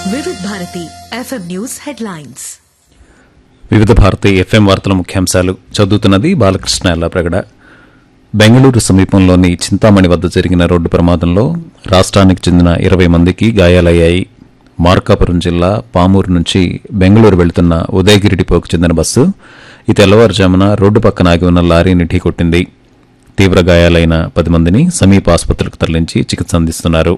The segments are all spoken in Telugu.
వివిధ భారతి ఎఫ్ఎం న్యూస్ హెడ్లైన్స్ వివిధ భారతి ఎఫ్ఎం వార్తల ముఖ్యాంశాలు చదువుతున్నది బాలకృష్ణ ఎల్లప్రగడ బెంగళూరు సమీపంలోని చింతామణి వద్ద జరిగిన రోడ్డు ప్రమాదంలో రాష్ట్రానికి చెందిన ఇరవై మందికి గాయాలయ్యాయి మార్కాపురం జిల్లా పామూరు నుంచి బెంగళూరు వెళుతున్న ఉదయగిరి డిపోకు చెందిన బస్సు ఈ తెల్లవారుజామున రోడ్డు పక్కన ఆగి ఉన్న లారీని ఢీకొట్టింది తీవ్ర గాయాలైన పది మందిని సమీప ఆసుపత్రులకు తరలించి చికిత్స అందిస్తున్నారు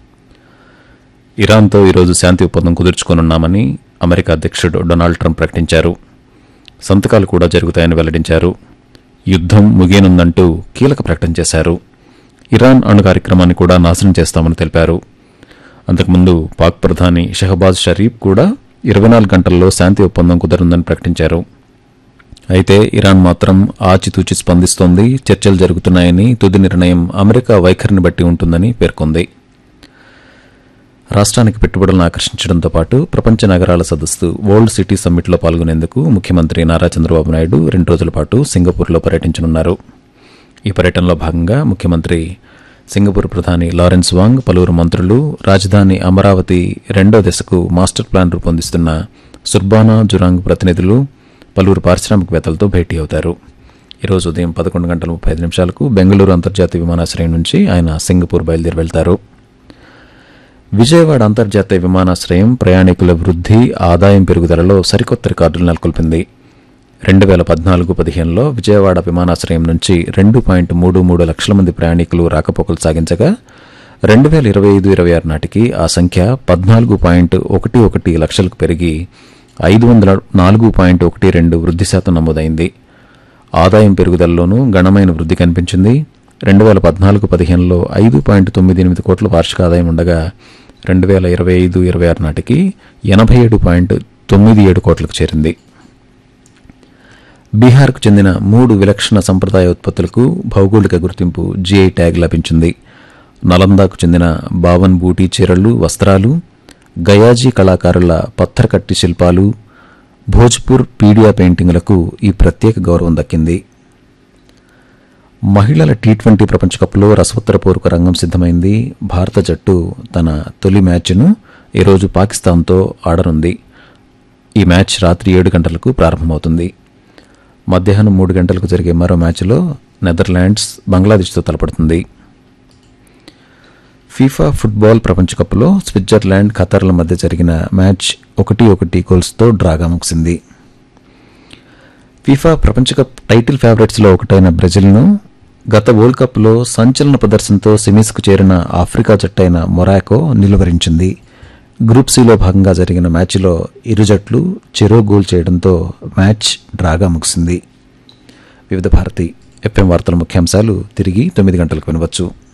ఇరాన్తో ఈరోజు శాంతి ఒప్పందం కుదుర్చుకోనున్నామని అమెరికా అధ్యక్షుడు డొనాల్డ్ ట్రంప్ ప్రకటించారు సంతకాలు కూడా జరుగుతాయని వెల్లడించారు యుద్దం ముగియనుందంటూ కీలక ప్రకటన చేశారు ఇరాన్ అణు కార్యక్రమాన్ని కూడా నాశనం చేస్తామని తెలిపారు అంతకుముందు పాక్ ప్రధాని షహబాజ్ షరీఫ్ కూడా ఇరవై నాలుగు గంటల్లో శాంతి ఒప్పందం కుదరుందని ప్రకటించారు అయితే ఇరాన్ మాత్రం ఆచితూచి స్పందిస్తోంది చర్చలు జరుగుతున్నాయని తుది నిర్ణయం అమెరికా వైఖరిని బట్టి ఉంటుందని పేర్కొంది రాష్ట్రానికి పెట్టుబడులను ఆకర్షించడంతో పాటు ప్రపంచ నగరాల సదస్సు వరల్డ్ సిటీ సమ్మిట్లో పాల్గొనేందుకు ముఖ్యమంత్రి నారా చంద్రబాబు నాయుడు రెండు రోజుల పాటు సింగపూర్లో పర్యటించనున్నారు ఈ పర్యటనలో భాగంగా ముఖ్యమంత్రి సింగపూర్ ప్రధాని లారెన్స్ వాంగ్ పలువురు మంత్రులు రాజధాని అమరావతి రెండో దశకు మాస్టర్ ప్లాన్ రూపొందిస్తున్న సుర్బానా జురాంగ్ ప్రతినిధులు పలువురు పారిశ్రామికవేత్తలతో భేటీ అవుతారు ఈరోజు ఉదయం పదకొండు గంటల ముప్పై ఐదు నిమిషాలకు బెంగళూరు అంతర్జాతీయ విమానాశ్రయం నుంచి ఆయన సింగపూర్ బయలుదేరి వెళ్తారు విజయవాడ అంతర్జాతీయ విమానాశ్రయం ప్రయాణికుల వృద్ధి ఆదాయం పెరుగుదలలో సరికొత్త రికార్డులు నెలకొల్పింది రెండు వేల పద్నాలుగు పదిహేనులో విజయవాడ విమానాశ్రయం నుంచి రెండు పాయింట్ మూడు మూడు లక్షల మంది ప్రయాణికులు రాకపోకలు సాగించగా రెండు వేల ఇరవై ఐదు ఇరవై ఆరు నాటికి ఆ సంఖ్య పద్నాలుగు పాయింట్ ఒకటి ఒకటి లక్షలకు పెరిగి ఐదు వందల నాలుగు పాయింట్ ఒకటి రెండు వృద్ధి శాతం నమోదైంది ఆదాయం పెరుగుదలలోనూ గణమైన వృద్ధి కనిపించింది రెండు వేల పద్నాలుగు పదిహేనులో ఐదు పాయింట్ తొమ్మిది ఎనిమిది కోట్ల వార్షిక ఆదాయం ఉండగా రెండు వేల ఇరవై ఐదు ఇరవై ఆరు నాటికి ఎనభై ఏడు పాయింట్ తొమ్మిది ఏడు కోట్లకు చేరింది బీహార్కు చెందిన మూడు విలక్షణ సంప్రదాయ ఉత్పత్తులకు భౌగోళిక గుర్తింపు జీఐ ట్యాగ్ లభించింది నలందాకు చెందిన బావన్ బూటీ చీరలు వస్త్రాలు గయాజీ కళాకారుల పత్తరకట్టి శిల్పాలు భోజ్పూర్ పీడియా పెయింటింగులకు ఈ ప్రత్యేక గౌరవం దక్కింది మహిళల టీ ట్వంటీ ప్రపంచ కప్లో రసవత్తరపూర్వక రంగం సిద్దమైంది భారత జట్టు తన తొలి మ్యాచ్ను ఈరోజు పాకిస్తాన్తో ఆడనుంది ఈ మ్యాచ్ రాత్రి ఏడు గంటలకు ప్రారంభమవుతుంది మధ్యాహ్నం మూడు గంటలకు జరిగే మరో మ్యాచ్లో నెదర్లాండ్స్ బంగ్లాదేశ్తో తలపడుతుంది ఫీఫా ఫుట్బాల్ ప్రపంచ కప్లో స్విట్జర్లాండ్ ఖతార్ల మధ్య జరిగిన మ్యాచ్ ఒకటి ఒకటి గోల్స్తో డ్రాగా ముగిసింది ఫీఫా ప్రపంచ కప్ టైటిల్ ఫేవరెట్స్లో ఒకటైన బ్రెజిల్ను గత వరల్డ్ కప్లో సంచలన ప్రదర్శనతో సెమీస్కు చేరిన ఆఫ్రికా జట్టైన మొరాకో నిలువరించింది గ్రూప్ సిలో భాగంగా జరిగిన మ్యాచ్లో ఇరు జట్లు చెరో గోల్ చేయడంతో మ్యాచ్ డ్రాగా ముగిసింది వివిధ భారతి ఎఫ్ఎం వార్తల ముఖ్యాంశాలు తిరిగి తొమ్మిది గంటలకు వినవచ్చు